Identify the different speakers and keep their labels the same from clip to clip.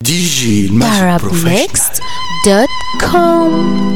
Speaker 1: دي جي الماجيك بروفيشنال
Speaker 2: darabmixed.com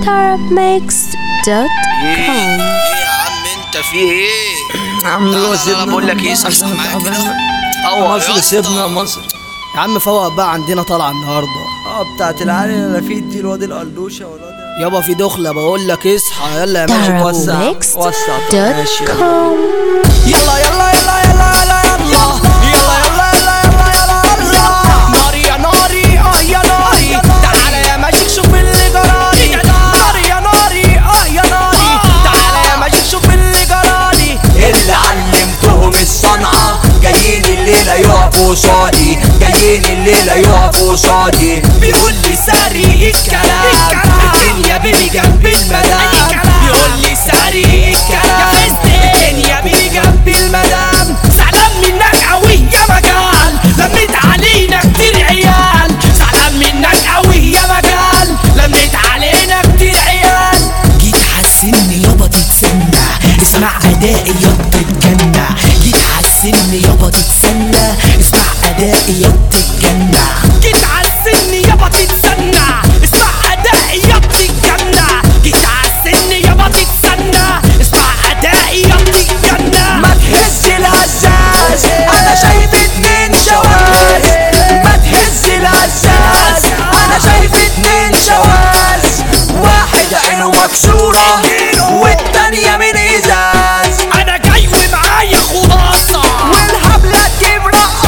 Speaker 2: darabmixed.com
Speaker 3: ايه يا عم انت في ايه؟
Speaker 4: عم
Speaker 3: لا، لا، لا،
Speaker 4: سيبنا
Speaker 3: بقول لك ايه صحصح
Speaker 4: عشان
Speaker 3: معايا كده
Speaker 4: تعبان.
Speaker 3: اوعى يا
Speaker 4: مصر
Speaker 3: اسطى.
Speaker 4: سيبنا مصر
Speaker 5: يا عم فوق بقى عندنا طالعه النهارده
Speaker 4: اه بتاعت العالي اللي فيه دي الواد القلدوشه والواد
Speaker 5: يابا في دخله بقول لك اصحى يلا يا ماشي وسع وسع ماشي
Speaker 2: darabmixed.com
Speaker 5: يلا يلا يلا يلا يلا يلا يلا يلا يلا يلا يلا يلا ناري يا ناري اه يا ناري تعالى يا ماجيك شوف اللي جرالي ناري يا ناري اه يا ناري تعالى يا ماجيك شوف اللي جرالي
Speaker 6: اللي علمتهم الصنعة جايين الليلة يقفوا قصادي جايين الليلة يقفوا قصادي
Speaker 5: بيقول لي ساري الكلام الدنيا بيبي جنب المدام بيقول لي ساري الكلام الدنيا بيبي جنب المدام زعلان منك قوي يا مجال لميت علينا كتير عيال زعلان منك قوي يا مجال لميت علينا كتير عيال
Speaker 6: جيت حسني يابا تتسنى اسمع ادائي يا تتجنى جيت حسني يابا تتسنى اسمع ادائي يا تتجنى
Speaker 5: جيت عالسن يابا تتسنى اسمع ادائي يا الجنة جيت عالسن يابا تتسنى اسمع ادائي يا الجنة
Speaker 6: ما تهز الهزاز انا شايف اتنين شواذ ما تهز الهزاز انا شايف اتنين شواذ واحد عينه مكسورة والتانية من ازاز
Speaker 5: انا جاي ومعايا خلاصة
Speaker 6: والهبلة تجيب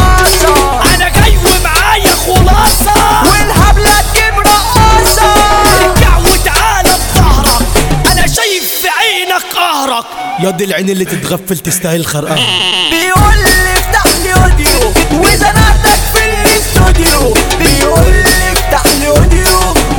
Speaker 6: رقاصة
Speaker 5: انا جاي ومعايا خلاصة
Speaker 6: والهبلة تجيب رقاصة
Speaker 5: ارجع وتعالى بظهرك انا شايف في عينك قهرك
Speaker 7: ياض العين اللي تتغفل تستاهل خرقها
Speaker 6: بيقول لي افتح لي اوديو وزنقتك في الاستوديو بيقول لي افتح لي اوديو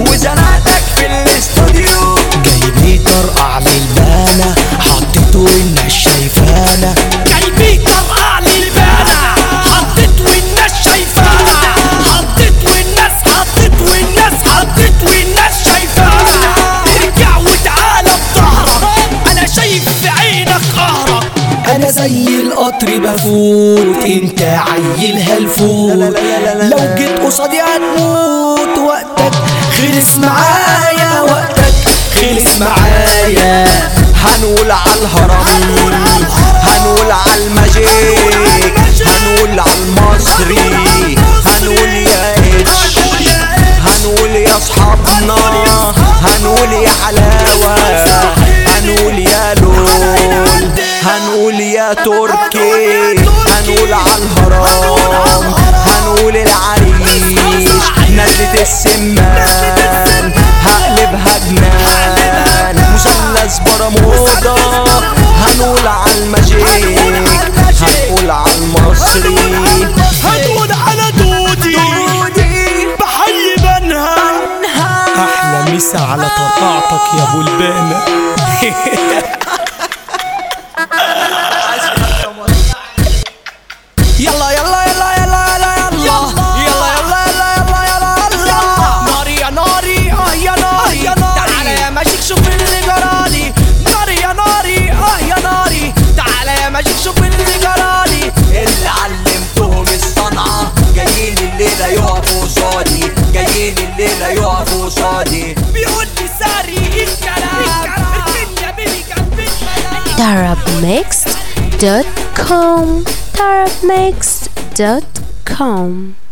Speaker 6: وزنقتك في الاستوديو جايب لي طرقع للبانة حطيته الناس شايفانا
Speaker 5: جايبي طرقع للبانة حطيت والناس شايفانا حطيت والناس حطيت والناس حطيت والناس شايفانا ارجع وتعالى بظهرك انا شايف في عينك قهرك
Speaker 6: انا زي القطر بفوت انت عيل هلفوت لو جيت قصادي هتموت وقتك خلص معايا وقتك خلص معايا هنقول على الهرم هنقول على الماجيك هنقول على المصري هنقول يا اتش هنقول يا اصحابنا هنقول يا حلاوة هنقول يا لول هنقول يا تركي هنقول على الهرم هنقول العريش نزلة السمان هقلبها جنان مثلث برمودا هنقول على الماجيك هنقول على المصري
Speaker 5: هنقول على دودي بحي بنها
Speaker 7: احلى مسا على طرقعتك يا ابو البانه
Speaker 5: يلا يلا يلا يلا يلا يلا يلا يلا يلا يلا يلا ناري يا ناري اه يا ناري تعالى يا ماجيك شوف اللي جرالي ناري يا ناري اه يا ناري تعالى يا ماجيك شوف اللي جرالي
Speaker 6: اللي علمتهم الصنعة جايين الليلة يقفوا قصادي جايين الليلة يقفوا قصادي
Speaker 5: بيقول لي ساري الكلام الدنيا بيبي جنب الملام
Speaker 2: darabmixed.com darabmixed.com